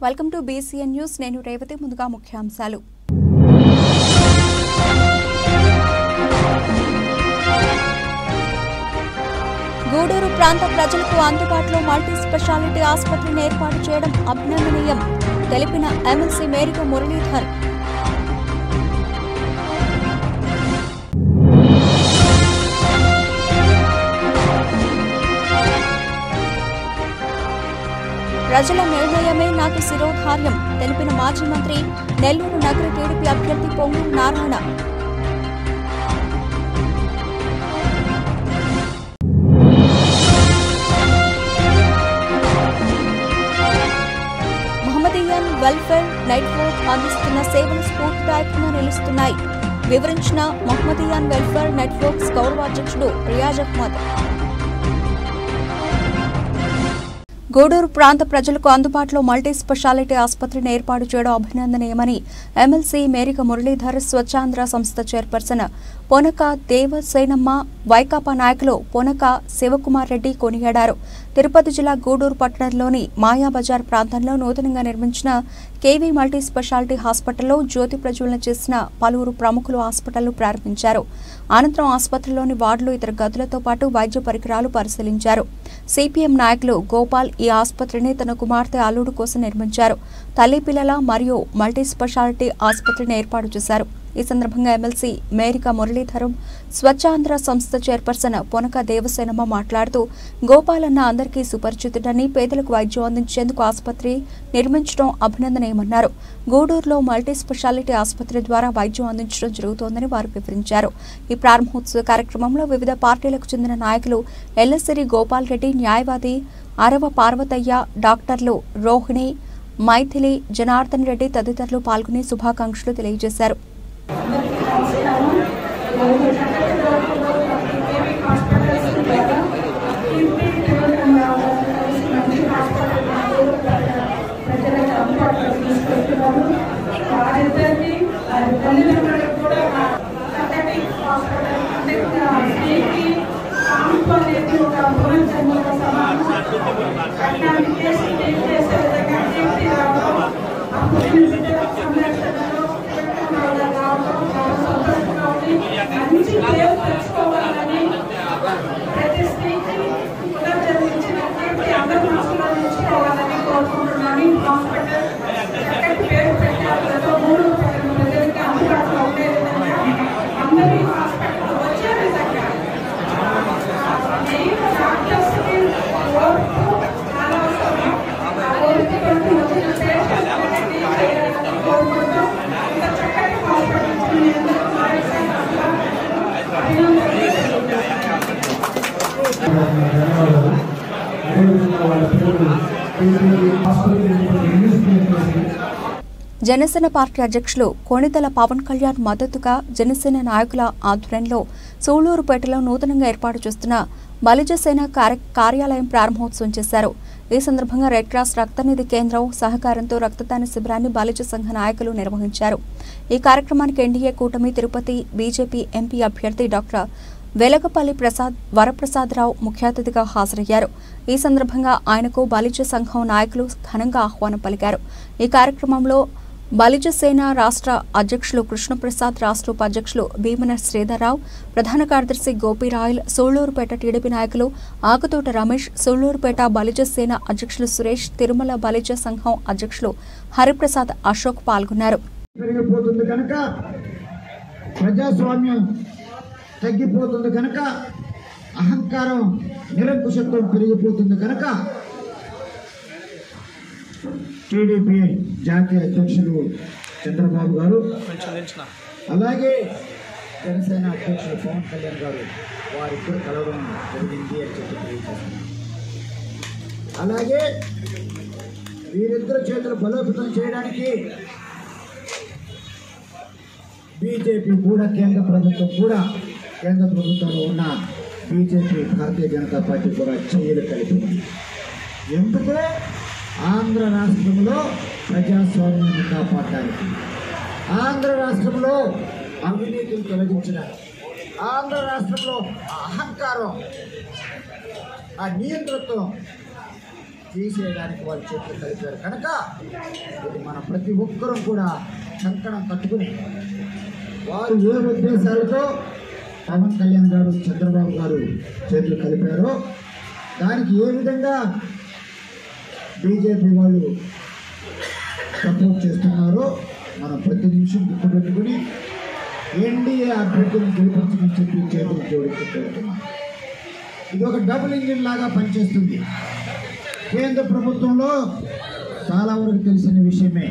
Welcome to BCN news నేను రేవతి ముందుగా ముఖ్యాంశాలు గూడూరు ప్రాంత ప్రజలకు అందుబాటులో మల్టీ స్పెషాలిటీ ఆసుపత్రిని ఏర్పాటు చేయడం అభినందనీయం తెలిపిన ఎమ్మెల్సీ మేరిక మురళీధర్ ప్రజల నిర్ణయమే నాకు శిరోధార్యం తెలిపిన మాజీ మంత్రి నెల్లూరు నగర టీడీపీ అభ్యర్థి పొంగూరు నారాయణ మహమ్మదీయన్ వెల్ఫేర్ నెట్వర్క్ అందిస్తున్న సేవలు స్ఫూర్తిదాయకంగా నిలుస్తున్నాయి వివరించిన మహమ్మదీయన్ వెల్ఫేర్ నెట్వర్క్స్ గౌరవాధ్యక్షుడు రియాజ్ అహ్మద్ గూడూరు ప్రాంత ప్రజలకు అందుబాటులో మల్టీ స్పెషాలిటీ ఆసుపత్రిని ఏర్పాటు చేయడం అభినందనీయమని ఎమ్మెల్సీ మేరిక మురళీధర్ స్వచ్ఛాంధ్ర సంస్థ చైర్పర్సన్ పొనక దేవసేనమ్మ వైకాపా నాయకులు పొనక శివకుమార్ రెడ్డి కొనియాడారు తిరుపతి జిల్లా గూడూరు పట్టణంలోని మాయాబజార్ ప్రాంతంలో నూతనంగా నిర్మించిన కేవీ మల్టీ స్పెషాలిటీ హాస్పిటల్లో జ్యోతి ప్రజ్వలన చేసిన పలువురు ప్రముఖులు హాస్పిటల్ను ప్రారంభించారు అనంతరం ఆసుపత్రిలోని వార్డులు ఇతర గదులతో పాటు వైద్య పరికరాలు పరిశీలించారు సిపిఎం నాయకులు గోపాల్ ఈ ఆసుపత్రిని తన కుమార్తె అల్లుడు కోసం నిర్మించారు తల్లి పిల్లల మరియు మల్టీ స్పెషాలిటీ ఆసుపత్రిని ఏర్పాటు చేశారు ఈ సందర్భంగా ఎమ్మెల్సీ మేరిక మురళీధరం స్వచ్ఛాంధ్ర సంస్థ చైర్పర్సన్ పొనక దేవసేనమ్మ మాట్లాడుతూ గోపాలన్న అందరికీ సుపరిచితుడని పేదలకు వైద్యం అందించేందుకు ఆసుపత్రి నిర్మించడం అభినందనీయమన్నారు గూడూరులో మల్టీ స్పెషాలిటీ ఆసుపత్రి ద్వారా వైద్యం అందించడం జరుగుతోందని వారు వివరించారు ఈ ప్రారంభోత్సవ కార్యక్రమంలో వివిధ పార్టీలకు చెందిన నాయకులు ఎల్లసిరి గోపాల్ రెడ్డి న్యాయవాది అరవ పార్వతయ్య డాక్టర్లు రోహిణి మైథిలి జనార్దన్ రెడ్డి తదితరులు పాల్గొని శుభాకాంక్షలు తెలియజేశారు వారిద్దరిని వారి తల్లిదండ్రులకు కూడా చక్కటి హాస్పిటల్ అంటే స్త్రీకి కాన్పు అనేది ఒక పునర్జన్మతో సమానం అట్లాంటి కేసు డీల్ చేసే విధంగా కీర్తి రావడం ఆ పుట్టిన బిడ్డ సంరక్షణలో పెట్టుకున్న రావడం చాలా సంతోషంగా ఉంది మంచి పేరు తెచ్చుకోవాలని ప్రతి స్త్రీకి పునర్జన్మించిన కీర్తి అందరూ మనసులో ఉంచుకోవాలని కోరుకుంటున్నాను ఈ హాస్పిటల్ చక్కటి పేరు పెట్టారు గత మూడు ప్రజలకి అందుబాటులో ఉండే విధంగా అందరూ ఈ హాస్పిటల్ వచ్చే విధంగా మెయిన్ డాక్టర్స్కి ఓర్పు చాలా అవసరం ఆ ఓర్పుతో వచ్చిన పేషెంట్ డీల్ చేయాలని కోరుకుంటూ ఇంత చక్కటి హాస్పిటల్ మీ అందరూ మరొకసారి అభినందనలు ధన్యవాదాలు అదేవిధంగా వాళ్ళ పేరు హాస్పిటల్ చేసి జనసేన పార్టీ అధ్యక్షులు కోణితల పవన్ కళ్యాణ్ మద్దతుగా జనసేన నాయకుల ఆధ్వర్యంలో సూళ్లూరుపేటలో నూతనంగా ఏర్పాటు చేస్తున్న బలిజ సేన కార్య- కార్యాలయం ప్రారంభోత్సవం చేశారు ఈ సందర్భంగా రెడ్ క్రాస్ రక్తనిధి కేంద్రం సహకారంతో రక్తదాన శిబిరాన్ని బలిజ సంఘ నాయకులు నిర్వహించారు ఈ కార్యక్రమానికి ఎన్డీఏ కూటమి తిరుపతి బీజేపీ ఎంపీ అభ్యర్థి డాక్టర్ వెలగపల్లి ప్రసాద్ వరప్రసాదరావు ముఖ్య అతిథిగా హాజరయ్యారు ఈ సందర్భంగా ఆయనకు బలిజ సంఘం నాయకులు ఘనంగా ఆహ్వానం పలికారు ఈ కార్యక్రమంలో బలిజ సేన రాష్ట్ర అధ్యక్షులు కృష్ణప్రసాద్ రాష్ట్ర ఉపాధ్యక్షులు భీమన శ్రీధర్రావు ప్రధాన కార్యదర్శి గోపీరాయల్ సోళ్లూరుపేట టీడీపీ నాయకులు ఆకుతోట రమేష్ సోళ్లూరుపేట బలిజ సేన అధ్యక్షులు సురేష్ తిరుమల బలిజ సంఘం అధ్యక్షులు హరిప్రసాద్ అశోక్ పాల్గొన్నారు పెరిగిపోతుంది కనుక ప్రజాస్వామ్యం తగ్గిపోతుంది కనుక అహంకారం నిరంకుశత్వం పెరిగిపోతుంది కనుక టీడీపీ జాతీయ అధ్యక్షులు చంద్రబాబు గారు అలాగే జనసేన అధ్యక్షులు పవన్ కళ్యాణ్ గారు వారిద్దరు కలవడం జరిగింది అని చెప్పి తెలియజేస్తున్నారు అలాగే వీరిద్దరు చేతులు బలోపేతం చేయడానికి బీజేపీ కూడా కేంద్ర ప్రభుత్వం కూడా కేంద్ర ప్రభుత్వంలో ఉన్న బీజేపీ భారతీయ జనతా పార్టీ కూడా చేయలు కలిపి ఎందుకు ఆంధ్ర రాష్ట్రంలో ప్రజాస్వామ్యాన్ని కాపాడడానికి ఆంధ్ర రాష్ట్రంలో అవినీతిని తొలగించడానికి ఆంధ్ర రాష్ట్రంలో ఆ అహంకారం ఆ నియంతృత్వం తీసేయడానికి వాళ్ళు చేతులు కలిపారు కనుక ఇది మన ప్రతి ఒక్కరూ కూడా కంకణం కట్టుకుని వారు ఏ ఉద్దేశాలతో పవన్ కళ్యాణ్ గారు చంద్రబాబు గారు చేతులు కలిపారో దానికి ఏ విధంగా బీజేపీ వాళ్ళు సపోర్ట్ చేస్తున్నారో మనం ప్రతి నిమిషం గుర్తుపెట్టుకుని ఎన్డీఏ అభ్యర్థిని గెలిపించమని చెప్పి చేతులు జోడించి పెడుతున్నాం ఇది ఒక డబుల్ ఇంజిన్ లాగా పనిచేస్తుంది కేంద్ర ప్రభుత్వంలో చాలా వరకు తెలిసిన విషయమే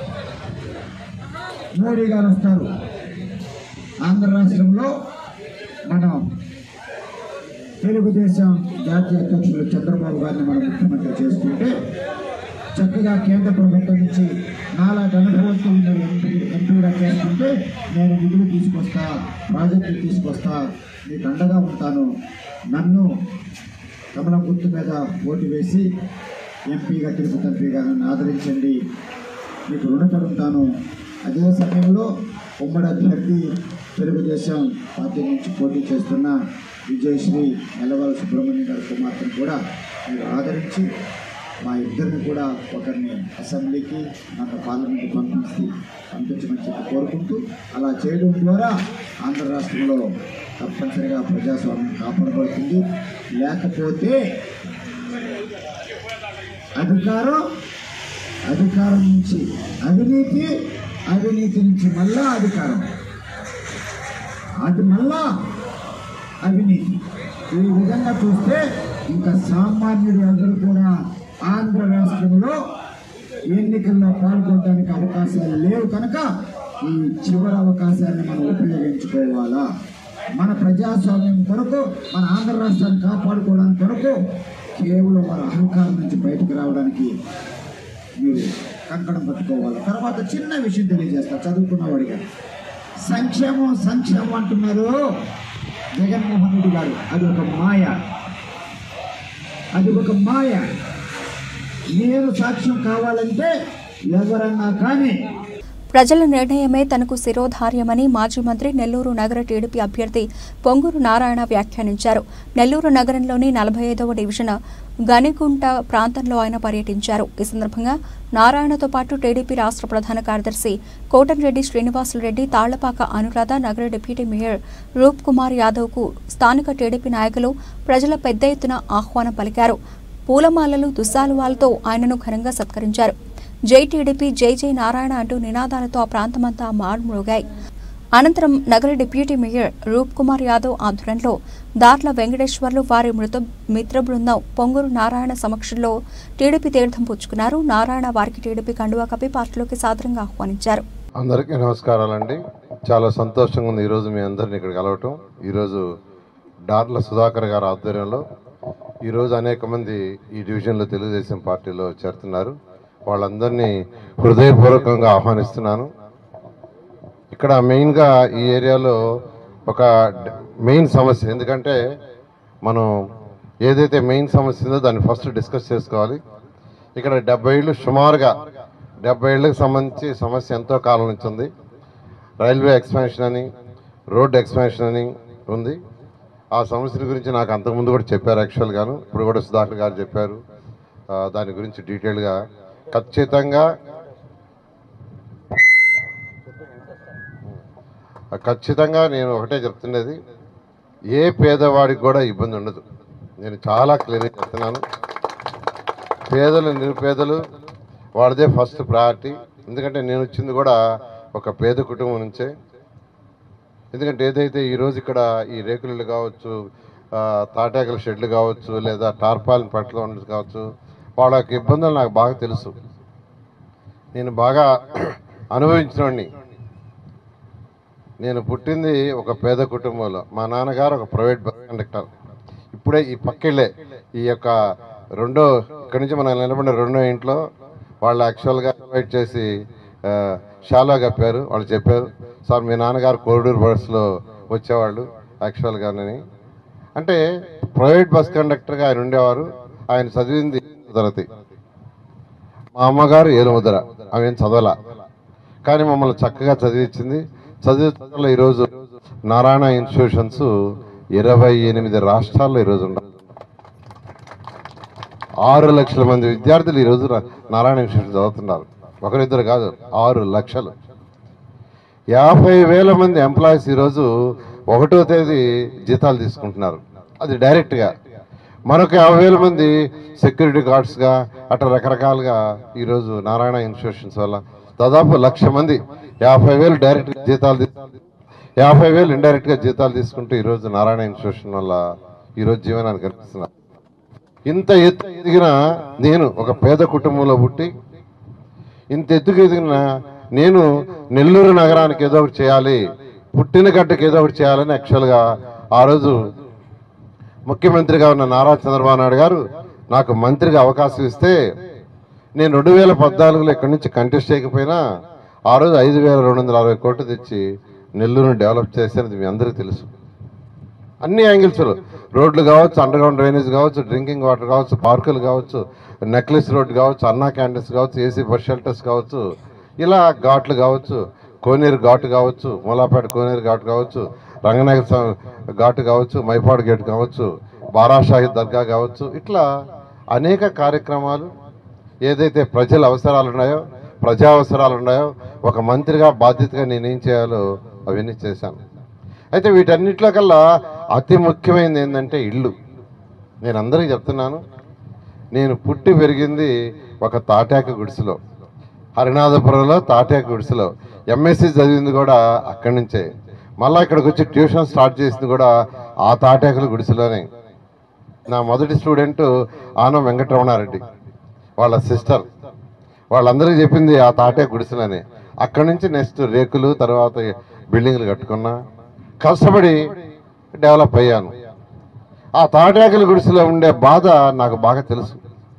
మోడీ గారు వస్తారు ఆంధ్ర రాష్ట్రంలో మనం తెలుగుదేశం జాతీయ అధ్యక్షులు చంద్రబాబు గారిని మనం ముఖ్యమంత్రి చేసుకుంటే చక్కగా కేంద్ర ప్రభుత్వం నుంచి నాలాంటి అనుభవంతులు ఎంపీ ఎంపీగా చేస్తుంటే నేను నిధులు తీసుకొస్తా ప్రాజెక్టులు తీసుకొస్తా మీకు అండగా ఉంటాను నన్ను కమలం గుర్తు మీద ఓటు వేసి ఎంపీగా తిరుపతి ఎంపీగా నన్ను ఆదరించండి మీకు రుణపడి ఉంటాను అదే సమయంలో ఉమ్మడి అభ్యర్థి తెలుగుదేశం పార్టీ నుంచి పోటీ చేస్తున్న విజయశ్రీ నెలవాల సుబ్రహ్మణ్యం గారి కుమార్తెను కూడా మీరు ఆదరించి మా ఇద్దరిని కూడా ఒకరిని అసెంబ్లీకి నన్ను పార్లమెంట్కి పంపించి పంపించమని చెప్పి కోరుకుంటూ అలా చేయడం ద్వారా ఆంధ్ర రాష్ట్రంలో తప్పనిసరిగా ప్రజాస్వామ్యం కాపాడబడుతుంది లేకపోతే అధికారం అధికారం నుంచి అవినీతి అవినీతి నుంచి మళ్ళా అధికారం అది మళ్ళా అవినీతి ఈ విధంగా చూస్తే ఇంకా సామాన్యుడు అందరూ కూడా ఆంధ్ర రాష్ట్రంలో ఎన్నికల్లో పాల్గొనడానికి అవకాశాలు లేవు కనుక ఈ చివరి అవకాశాన్ని మనం ఉపయోగించుకోవాలా మన ప్రజాస్వామ్యం కొరకు మన ఆంధ్ర రాష్ట్రాన్ని కాపాడుకోవడానికి కొరకు కేవలం మన అహంకారం నుంచి బయటకు రావడానికి మీరు కంకణం పట్టుకోవాలి తర్వాత చిన్న విషయం తెలియజేస్తా చదువుకున్నవాడిగా సంక్షేమం సంక్షేమం అంటున్నారు జగన్మోహన్ రెడ్డి గారు అది ఒక మాయ అది ఒక మాయ నేను సాక్ష్యం కావాలంటే ఎవరన్నా కానీ ప్రజల నిర్ణయమే తనకు శిరోధార్యమని మాజీ మంత్రి నెల్లూరు నగర టీడీపీ అభ్యర్థి పొంగూరు నారాయణ వ్యాఖ్యానించారు నెల్లూరు నగరంలోని నలభై ఐదవ డివిజన్ గనిగుంట ప్రాంతంలో ఆయన పర్యటించారు ఈ సందర్భంగా నారాయణతో పాటు టీడీపీ రాష్ట్ర ప్రధాన కార్యదర్శి కోటంరెడ్డి శ్రీనివాసులరెడ్డి తాళ్లపాక అనురాధ నగర డిప్యూటీ మేయర్ రూప్ కుమార్ యాదవ్కు స్థానిక టీడీపీ నాయకులు ప్రజల పెద్ద ఎత్తున ఆహ్వానం పలికారు పూలమాలలు దుస్సాలువాలతో ఆయనను ఘనంగా సత్కరించారు జై టీడీపీ జై జై నారాయణ అంటూ నినాదాలతో ఆ ప్రాంతమంతా మారుమ్రోగాయి అనంతరం నగర డిప్యూటీ మేయర్ రూప్ కుమార్ యాదవ్ ఆధ్వర్యంలో దార్ల వెంకటేశ్వర్లు వారి మృత మిత్ర బృందం పొంగూరు నారాయణ సమక్షంలో టీడీపీ తీర్థం పుచ్చుకున్నారు నారాయణ వారికి టీడీపీ కండువా కప్పి పార్టీలోకి సాదరంగా ఆహ్వానించారు అందరికీ నమస్కారాలండి చాలా సంతోషంగా ఉంది ఈరోజు మీ అందరిని ఇక్కడ కలవటం ఈరోజు డార్ల సుధాకర్ గారి ఆధ్వర్యంలో ఈరోజు అనేక మంది ఈ డివిజన్లో తెలుగుదేశం పార్టీలో చేరుతున్నారు వాళ్ళందరినీ హృదయపూర్వకంగా ఆహ్వానిస్తున్నాను ఇక్కడ మెయిన్గా ఈ ఏరియాలో ఒక డ- మెయిన్ సమస్య ఎందుకంటే మనం ఏదైతే మెయిన్ సమస్య ఉందో దాన్ని ఫస్ట్ డిస్కస్ చేసుకోవాలి ఇక్కడ డెబ్బై ఏళ్ళు సుమారుగా డెబ్బై ఏళ్ళకి సంబంధించి సమస్య ఎంతో కాలం నుంచి ఉంది రైల్వే ఎక్స్పాన్షన్ అని రోడ్ ఎక్స్పాన్షన్ అని ఉంది ఆ సమస్యల గురించి నాకు అంతకుముందు కూడా చెప్పారు యాక్చువల్గాను ఇప్పుడు కూడా సుధాకర్ గారు చెప్పారు ఆ, దాని గురించి డీటెయిల్గా ఖచ్చితంగా ఖచ్చితంగా నేను ఒకటే చెప్తున్నది ఏ పేదవాడికి కూడా ఇబ్బంది ఉండదు నేను చాలా క్లియర్గా చెప్తున్నాను పేదలు నిరుపేదలు వాళ్ళదే ఫస్ట్ ప్రయారిటీ ఎందుకంటే నేను వచ్చింది కూడా ఒక పేద కుటుంబం నుంచే ఎందుకంటే ఏదైతే ఈరోజు ఇక్కడ ఈ రేకులు కావచ్చు ఆ, తాటాకుల షెడ్లు కావచ్చు లేదా టార్పాలిన్ పట్ల ఉండదు కావచ్చు వాళ్ళ యొక్క ఇబ్బందులు నాకు బాగా తెలుసు నేను బాగా అనుభవించినోడిని నేను పుట్టింది ఒక పేద కుటుంబంలో మా నాన్నగారు ఒక ప్రైవేట్ బస్ కండక్టర్ ఇప్పుడే ఈ పక్కెళ్ళే ఈ యొక్క రెండో ఇక్కడి నుంచి మనం నిలబడిన రెండో ఇంట్లో వాళ్ళు యాక్చువల్గా ఇన్వైట్ చేసి ఆ, షాలో కప్పారు వాళ్ళు చెప్పారు సార్ మీ నాన్నగారు కోరిడూర్ బస్సులో వచ్చేవాళ్ళు యాక్చువల్గానని అంటే ప్రైవేట్ బస్ కండక్టర్గా ఆయన ఉండేవారు ఆయన చదివింది తరగతి మా అమ్మగారు ఏలుముద్ర ఆమె ఏం చదవలా కానీ మమ్మల్ని చక్కగా చదివించింది చదివి చదువులో ఈరోజు నారాయణ ఇన్స్టిట్యూషన్స్ ఇరవై ఎనిమిది రాష్ట్రాల్లో ఈరోజు ఉన్నాయి ఆరు లక్షల మంది విద్యార్థులు ఈరోజు నా- నారాయణ ఇన్స్టిట్యూట్ చదువుతున్నారు ఒకరిద్దరు కాదు ఆరు లక్షలు యాభై వేల మంది ఎంప్లాయీస్ ఈరోజు ఒకటో తేదీ జీతాలు తీసుకుంటున్నారు అది డైరెక్ట్గా మరొక యాభై వేల మంది సెక్యూరిటీ గార్డ్స్గా అట్లా రకరకాలుగా ఈరోజు నారాయణ ఇన్స్టిట్యూషన్స్ వల్ల దాదాపు లక్ష మంది యాభై వేలు డైరెక్ట్ జీతాలు తీ- యాభై వేలు ఇండైరెక్ట్గా జీతాలు తీసుకుంటూ ఈరోజు నారాయణ ఇన్స్టిట్యూషన్ వల్ల ఈరోజు జీవనానికి కనిపిస్తున్నారు ఇంత ఎత్తు ఎదిగిన నేను ఒక పేద కుటుంబంలో పుట్టి ఇంత ఎత్తుకు ఎదిగిన నేను నెల్లూరు నగరానికి ఏదో ఒకటి చేయాలి పుట్టిన గడ్డకి ఏదో ఒకటి చేయాలని యాక్చువల్గా ఆ రోజు ముఖ్యమంత్రిగా ఉన్న నారా చంద్రబాబు నాయుడు గారు నాకు మంత్రిగా అవకాశం ఇస్తే నేను రెండు వేల పద్నాలుగులో ఇక్కడి నుంచి కంటెస్ట్ చేయకపోయినా ఆ రోజు ఐదు వేల రెండు వందల అరవై కోట్లు తెచ్చి నెల్లూరుని డెవలప్ చేసేది మీ అందరికీ తెలుసు అన్ని యాంగిల్స్ రోడ్లు కావచ్చు అండర్ గ్రౌండ్ డ్రైనేజ్ కావచ్చు డ్రింకింగ్ వాటర్ కావచ్చు పార్కులు కావచ్చు నెక్లెస్ రోడ్ కావచ్చు అన్నా క్యాంటీన్స్ కావచ్చు ఏసీ బస్ షెల్టర్స్ కావచ్చు ఇలా ఘాట్లు కావచ్చు కోనేరు ఘాటు కావచ్చు మూలాపేట కోనేరు ఘాటు కావచ్చు రంగనాయక స్వామి ఘాటు కావచ్చు మైపాడు గేట్ కావచ్చు బారాషాహి దర్గా కావచ్చు ఇట్లా అనేక కార్యక్రమాలు ఏదైతే ప్రజల అవసరాలు ఉన్నాయో ప్రజా అవసరాలు ఉన్నాయో ఒక మంత్రిగా బాధ్యతగా నేనేం చేయాలో అవన్నీ చేశాను అయితే వీటన్నిటిలో కల్లా అతి ముఖ్యమైనది ఏంటంటే ఇల్లు నేను అందరికీ చెప్తున్నాను నేను పుట్టి పెరిగింది ఒక తాటాక గుడిసెలో హరినాథపురంలో తాటాక గుడిసెలో ఎంఎస్సి చదివింది కూడా అక్కడి నుంచే మళ్ళీ ఇక్కడికి వచ్చి ట్యూషన్ స్టార్ట్ చేసింది కూడా ఆ తాటాకుల గుడిసెలోనే నా మొదటి స్టూడెంట్ ఆనం వెంకటరమణారెడ్డి వాళ్ళ సిస్టర్ వాళ్ళందరికీ చెప్పింది ఆ తాటే గుడిసెలని అక్కడి నుంచి నెక్స్ట్ రేకులు తర్వాత బిల్డింగ్లు కట్టుకున్నా కష్టపడి డెవలప్ అయ్యాను ఆ తాటాకుల గుడిసెలో ఉండే బాధ నాకు బాగా తెలుసు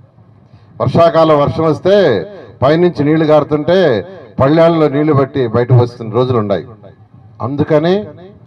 వర్షాకాలం వర్షం వస్తే పైనుంచి నీళ్లు గారుతుంటే పళ్ళాళ్ళలో నీళ్లు బట్టి బయటకు వస్తున్న రోజులు ఉన్నాయి అందుకని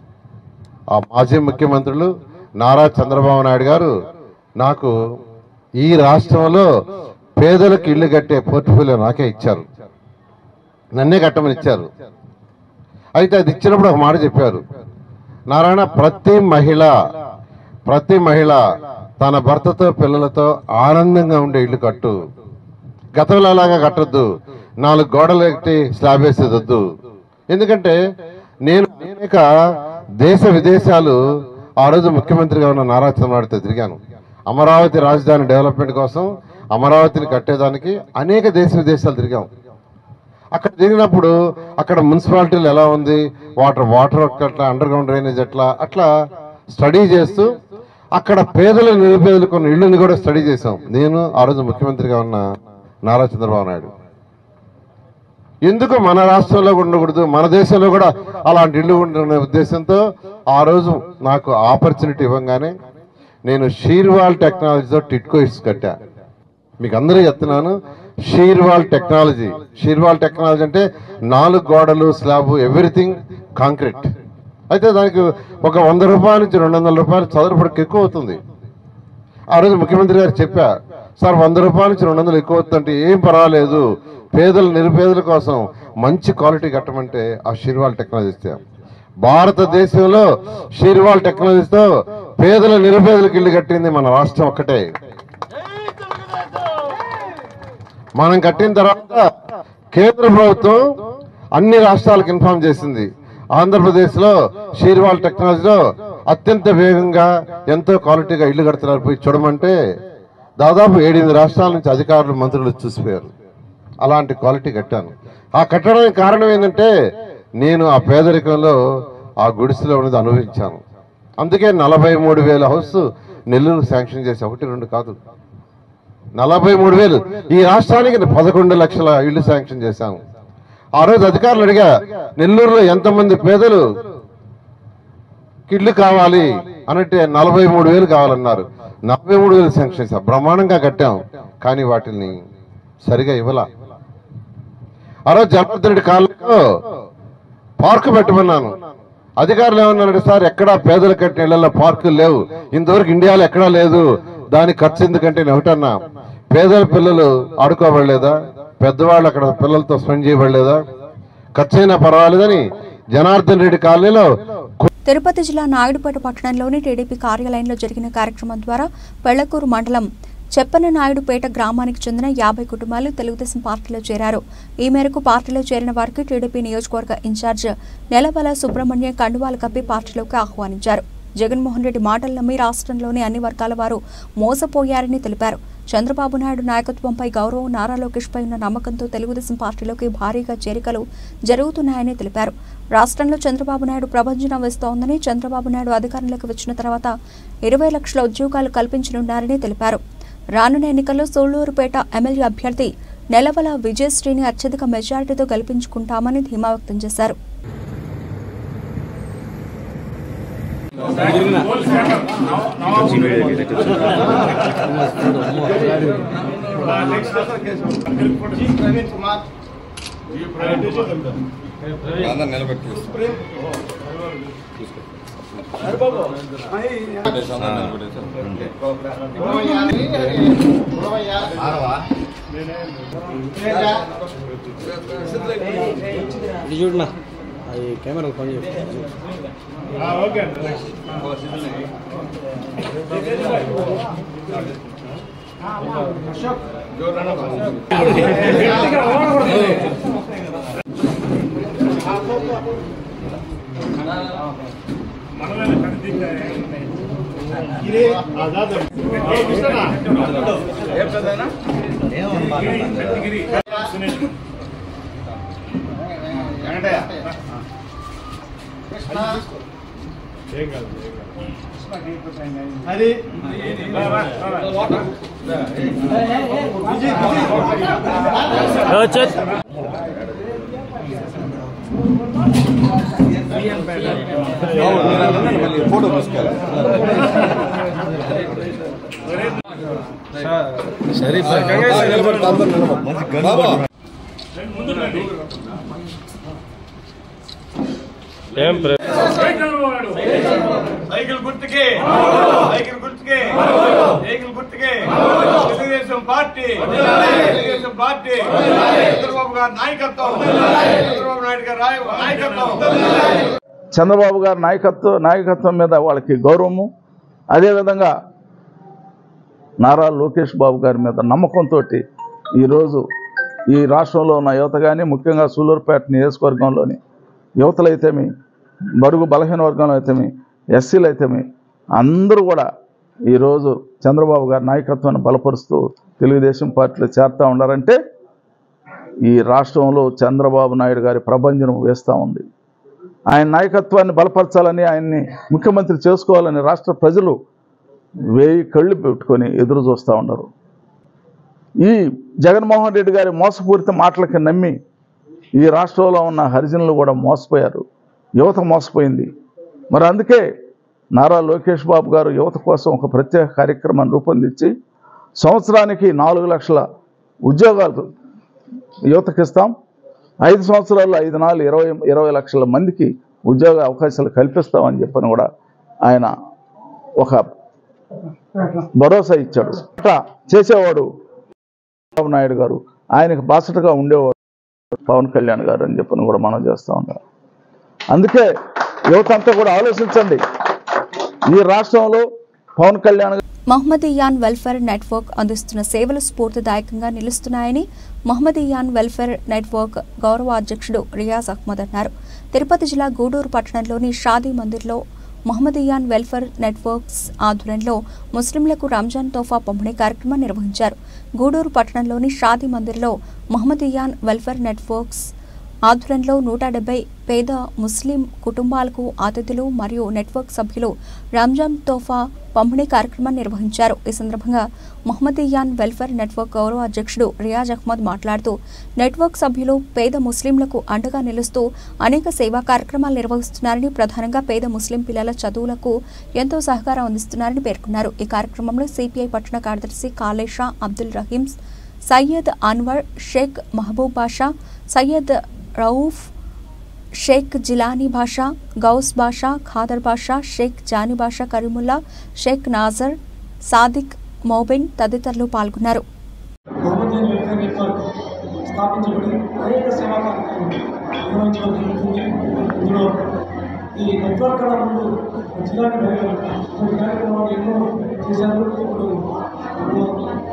ఆ మాజీ ముఖ్యమంత్రులు నారా చంద్రబాబు నాయుడు గారు నాకు ఈ రాష్ట్రంలో పేదలకు ఇల్లు కట్టే పోర్ట్ఫోలియో నాకే ఇచ్చారు నన్నే కట్టమని ఇచ్చారు అయితే అది ఇచ్చినప్పుడు ఒక మాట చెప్పారు నారాయణ ప్రతి మహిళ ప్రతి మహిళ తన భర్తతో పిల్లలతో ఆనందంగా ఉండే ఇల్లు కట్టు గతంలో అలాగా కట్టొద్దు నాలుగు గోడలు ఎట్టి స్లాబ్ వేసేది వద్దు ఎందుకంటే నేను అనేక దేశ విదేశాలు ఆ రోజు ముఖ్యమంత్రిగా ఉన్న నారా చంద్రబాబుతో తిరిగాను అమరావతి రాజధాని డెవలప్మెంట్ కోసం అమరావతిని కట్టేదానికి అనేక దేశ విదేశాలు తిరిగాం అక్కడ తిరిగినప్పుడు అక్కడ మున్సిపాలిటీలు ఎలా ఉంది వాటర్ వాటర్ ఎట్లా అండర్ గ్రౌండ్ డ్రైనేజ్ ఎట్లా అట్లా స్టడీ చేస్తూ అక్కడ పేదలు నిరుపేదలు కొన్ని ఇళ్ళని కూడా స్టడీ చేశాం నేను ఆ రోజు ముఖ్యమంత్రిగా ఉన్న నారా చంద్రబాబు నాయుడు ఎందుకు మన రాష్ట్రంలో ఉండకూడదు మన దేశంలో కూడా అలాంటి ఇల్లు ఉండే ఉద్దేశంతో ఆ రోజు నాకు ఆపర్చునిటీ ఇవ్వగానే నేను షీర్వాల్ టెక్నాలజీతో టిట్కో ఇస్ కట్టా మీకు అందరూ చెప్తున్నాను షీర్వాల్ టెక్నాలజీ షీర్వాల్ టెక్నాలజీ అంటే నాలుగు గోడలు స్లాబ్ ఎవ్రీథింగ్ కాంక్రీట్ అయితే దానికి ఒక వంద రూపాయల నుంచి రెండు వందల రూపాయలు చదరపడికి ఎక్కువ అవుతుంది ఆ రోజు ముఖ్యమంత్రి గారు చెప్పా సార్ వంద రూపాయల నుంచి రెండు వందలు ఎక్కువ అవుతుందంటే ఏం పర్వాలేదు పేదలు నిరుపేదల కోసం మంచి క్వాలిటీ కట్టమంటే ఆ షీర్వాల్ టెక్నాలజీ ఇస్తాం భారతదేశంలో షీర్వాల్ టెక్నాలజీతో పేదల నిరుపేదలకు ఇల్లు కట్టింది మన రాష్ట్రం ఒక్కటే మనం కట్టిన తర్వాత కేంద్ర ప్రభుత్వం అన్ని రాష్ట్రాలకు ఇన్ఫార్మ్ చేసింది ఆంధ్రప్రదేశ్లో షీర్వాల్ టెక్నాలజీలో అత్యంత వేగంగా ఎంతో క్వాలిటీగా ఇల్లు కడుతున్నారు పోయి చూడమంటే దాదాపు ఏడెనిమిది రాష్ట్రాల నుంచి అధికారులు మంత్రులు చూసిపోయారు అలాంటి క్వాలిటీ కట్టాను ఆ కట్టడానికి కారణం ఏంటంటే నేను ఆ పేదరికంలో ఆ గుడిసెలో ఉన్నది అనుభవించాను అందుకే నలభై మూడు వేల హౌస్ నెల్లూరు శాంక్షన్ చేసి ఒకటి రెండు కాదు నలభై మూడు వేలు ఈ రాష్ట్రానికి పదకొండు లక్షల ఇల్లు శాంక్షన్ చేశాము ఆ రోజు అధికారులు అడిగా నెల్లూరులో ఎంతమంది పేదలు ఇల్లు కావాలి అనంటే నలభై మూడు వేలు కావాలన్నారు నలభై మూడు వేలు శాంక్షన్ చేశాం బ్రహ్మాండంగా కట్టాం కానీ వాటిని సరిగా ఇవ్వలా ఆ రోజు జనార్దన్ రెడ్డి కాలంలో పార్కు పెట్టమన్నాను అధికారులు ఏమన్నారంటే సార్ ఎక్కడా పేదలు కట్టిన ఇళ్లలో పార్కులు లేవు ఇంతవరకు ఇండియాలో ఎక్కడా లేదు దాని ఖర్చు ఎందుకంటే నేను ఒకటన్నా పేదల పిల్లలు ఆడుకోబడలేదా పెద్దవాళ్ళు అక్కడ పిల్లలతో స్పెండ్ చేయబడలేదా ఖర్చు అయినా పర్వాలేదని జనార్దన్ రెడ్డి కాలనీలో తిరుపతి జిల్లా నాయుడుపేట పట్టణంలోని టీడీపీ కార్యాలయంలో జరిగిన కార్యక్రమం ద్వారా పెళ్లకూరు మండలం చెప్పన నాయుడుపేట గ్రామానికి చెందిన యాభై కుటుంబాలు తెలుగుదేశం పార్టీలో చేరారు ఈ మేరకు పార్టీలో చేరిన వారికి టీడీపీ నియోజకవర్గ ఇన్ఛార్జ్ నెలవల సుబ్రహ్మణ్యం కండువాలు కప్పి పార్టీలోకి ఆహ్వానించారు జగన్మోహన్ రెడ్డి మాటలు నమ్మి రాష్ట్రంలోని అన్ని వర్గాల వారు మోసపోయారని తెలిపారు చంద్రబాబు నాయుడు నాయకత్వంపై గౌరవం నారా లోకేష్ పై ఉన్న నమ్మకంతో తెలుగుదేశం పార్టీలోకి భారీగా చేరికలు జరుగుతున్నాయని తెలిపారు రాష్ట్రంలో చంద్రబాబు నాయుడు ప్రభంజనం వేస్తోందని చంద్రబాబు నాయుడు అధికారంలోకి వచ్చిన తర్వాత ఇరవై లక్షల ఉద్యోగాలు కల్పించనున్నారని తెలిపారు రానున్న ఎన్నికల్లో సోళ్లూరుపేట ఎమ్మెల్యే అభ్యర్థి నెలవల విజయశ్రీని అత్యధిక మెజారిటీతో గెలిపించుకుంటామని ధీమా వ్యక్తం చేశారు అందరు నిలబెట్టి ఇది చూడనా అది కెమెరా పని చేస్తుంది ఫోటో తీసుకెళ్ళి సరే బాబా సైకిల్ గుర్తుకే సైకిల్ గుర్తుకే సైకిల్ గుర్తుకే తెలుగుదేశం పార్టీ తెలుగుదేశం పార్టీ చంద్రబాబు గారి నాయకత్వం చంద్రబాబు నాయుడు గారి నాయ- నాయకత్వం చంద్రబాబు గారి నాయకత్వం నాయకత్వం మీద వాళ్ళకి గౌరవము అదేవిధంగా నారా లోకేష్ బాబు గారి మీద నమ్మకంతో ఈరోజు ఈ రాష్ట్రంలో ఉన్న యువత కానీ ముఖ్యంగా సూలూరుపేట నియోజకవర్గంలోని యువతలైతేమి బడుగు బలహీన వర్గంలో అయితేమి ఎస్సీలు అయితేమి అందరూ కూడా ఈరోజు చంద్రబాబు గారి నాయకత్వాన్ని బలపరుస్తూ తెలుగుదేశం పార్టీలో చేరుతూ ఉన్నారంటే ఈ రాష్ట్రంలో చంద్రబాబు నాయుడు గారి ప్రభంజనం వేస్తూ ఉంది ఆయన నాయకత్వాన్ని బలపరచాలని ఆయన్ని ముఖ్యమంత్రి చేసుకోవాలని రాష్ట్ర ప్రజలు వేయి కళ్ళు పెట్టుకొని ఎదురు చూస్తూ ఉన్నారు ఈ జగన్మోహన్ రెడ్డి గారి మోసపూరిత మాటలకి నమ్మి ఈ రాష్ట్రంలో ఉన్న హరిజనులు కూడా మోసపోయారు యువత మోసపోయింది మరి అందుకే నారా లోకేష్ బాబు గారు యువత కోసం ఒక ప్రత్యేక కార్యక్రమాన్ని రూపొందించి సంవత్సరానికి నాలుగు లక్షల ఉద్యోగాలు యువతకి ఇస్తాం ఐదు సంవత్సరాల్లో ఐదు నాలుగు ఇరవై ఇరవై లక్షల మందికి ఉద్యోగ అవకాశాలు కల్పిస్తామని చెప్పని కూడా ఆయన ఒక భరోసా ఇచ్చాడు అట్లా చేసేవాడు చంద్రబాబు నాయుడు గారు ఆయనకు బాసటగా ఉండేవాడు పవన్ కళ్యాణ్ గారు అని చెప్పని కూడా మనం చేస్తూ ఉంటాం అందుకే యువత అంతా కూడా ఆలోచించండి ఈ రాష్ట్రంలో పవన్ కళ్యాణ్ గారు మహమ్మదీయాన్ వెల్ఫేర్ నెట్వర్క్ అందిస్తున్న సేవలు స్ఫూర్తిదాయకంగా నిలుస్తున్నాయని మహమ్మదీయాన్ వెల్ఫేర్ నెట్వర్క్ గౌరవ అధ్యక్షుడు రియాజ్ అహ్మద్ అన్నారు తిరుపతి జిల్లా గూడూరు పట్టణంలోని షాదీ మందిర్లో మహమ్మదీయాన్ వెల్ఫేర్ నెట్వర్క్స్ ఆధ్వర్యంలో ముస్లింలకు రంజాన్ తోఫా పంపిణీ కార్యక్రమం నిర్వహించారు గూడూరు పట్టణంలోని షాదీ మందిర్లో మహమ్మదీయాన్ వెల్ఫేర్ నెట్వర్క్స్ ఆధ్వర్యంలో నూట డెబ్బై పేద ముస్లిం కుటుంబాలకు అతిథులు మరియు నెట్వర్క్ సభ్యులు రంజాన్ తోఫా పంపిణీ కార్యక్రమం నిర్వహించారు ఈ సందర్భంగా మహమ్మదీయాన్ వెల్ఫేర్ నెట్వర్క్ గౌరవ అధ్యక్షుడు రియాజ్ అహ్మద్ మాట్లాడుతూ నెట్వర్క్ సభ్యులు పేద ముస్లింలకు అండగా నిలుస్తూ అనేక సేవా కార్యక్రమాలు నిర్వహిస్తున్నారని ప్రధానంగా పేద ముస్లిం పిల్లల చదువులకు ఎంతో సహకారం అందిస్తున్నారని పేర్కొన్నారు ఈ కార్యక్రమంలో సిపిఐ పట్టణ కార్యదర్శి కాలేషా అబ్దుల్ రహీం సయ్యద్ అన్వర్ షేక్ మహబూబ్ బాషా సయ్యద్ రౌఫ్ షేక్ జిలానీ బాషా గౌస్ బాషా ఖాదర్ బాషా షేక్ జానీ బాషా కరీముల్లా షేక్ నాజర్ సాదిక్ మోబిన్ తదితరులు పాల్గొన్నారు మహమ్మదీన్ వెల్ఫేర్ నెట్వర్క్ స్థాపించబడి అనేక సేవా కార్యక్రమాలు నిర్వహించడం జరుగుతుంది ఇందులో ఈ నెట్వర్క్ కన్నా ముందు జిల్లాకి వెళ్ళారు కొన్ని కార్యక్రమాలు ఎన్నో చేశారు ఇప్పుడు ఇప్పుడు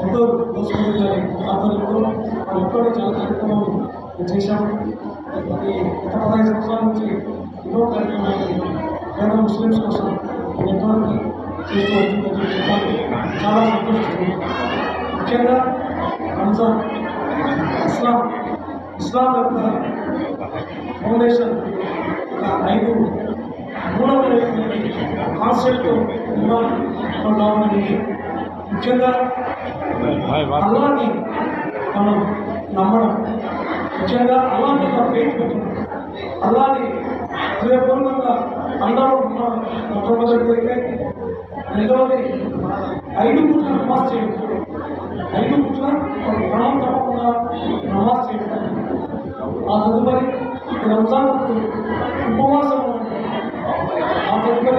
అవుట్డోర్ దోసుకోవడం గారి ఆధ్వర్యంలో మనం ఇంట్లోనే చాలా కార్యక్రమాలు చేశాము మరి గత పదహైదు సంవత్సరాల నుంచి ఎన్నో కార్యక్రమాలు పేద ముస్లిమ్స్ కోసం ఈ నెట్వర్క్ చేస్తూ వస్తుందని చెప్పాలి చాలా సంతోషిస్తుంది ముఖ్యంగా రంజాన్ ఇస్లాం ఇస్లాం యొక్క ఫౌండేషన్ ఒక ఐదు మూలమైనటువంటి కాన్సెప్ట్ కావాలని ముఖ్యంగా అల్లాని మనం నమ్మడం ముఖ్యంగా అల్లాని మనం ఫెయిత్ పెట్టడం అల్లాని హృదయపూర్వకంగా అందరూ మొట్టమొదటిదైతే రెండవది ఐదు పుట్ల నమాజ్ చేయడం ఐదు పుట్ల ఒక క్రమం తప్పకుండా నమాజ్ చేయడం ఆ తదుపరి రంజాన్ ఉపవాసం ఉండడం ఆ తదుపరి